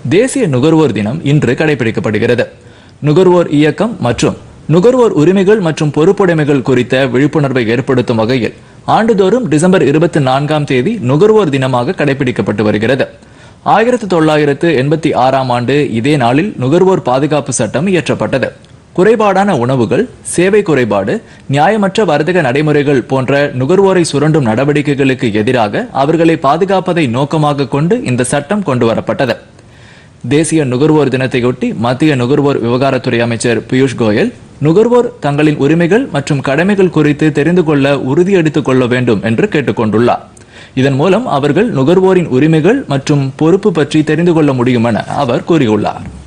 தேசிய நுகர்வோர் தினம் இன்று கடைபிடிக்கப்படுகிறது நுகர்வோர் இயக்கம் மற்றும் நுகர்வோர் உரிமைகள் மற்றும் பொறுப்புடைமைகள் குறித்த விழிப்புணர்வை ஏற்படுத்தும் வகையில் ஆண்டுதோறும் டிசம்பர் இருபத்தி நான்காம் தேதி நுகர்வோர் தினமாக கடைபிடிக்கப்பட்டு வருகிறது ஆயிரத்து தொள்ளாயிரத்து எண்பத்தி ஆறாம் ஆண்டு இதே நாளில் நுகர்வோர் பாதுகாப்பு சட்டம் இயற்றப்பட்டது குறைபாடான உணவுகள் சேவை குறைபாடு நியாயமற்ற வர்த்தக நடைமுறைகள் போன்ற நுகர்வோரை சுரண்டும் நடவடிக்கைகளுக்கு எதிராக அவர்களை பாதுகாப்பதை நோக்கமாக கொண்டு இந்த சட்டம் கொண்டு வரப்பட்டது தேசிய நுகர்வோர் தினத்தையொட்டி மத்திய நுகர்வோர் விவகாரத்துறை அமைச்சர் பியூஷ் கோயல் நுகர்வோர் தங்களின் உரிமைகள் மற்றும் கடமைகள் குறித்து தெரிந்து கொள்ள உறுதியெடுத்துக் கொள்ள வேண்டும் என்று கேட்டுக்கொண்டுள்ளார் இதன் மூலம் அவர்கள் நுகர்வோரின் உரிமைகள் மற்றும் பொறுப்பு பற்றி தெரிந்து கொள்ள முடியும் என அவர் கூறியுள்ளார்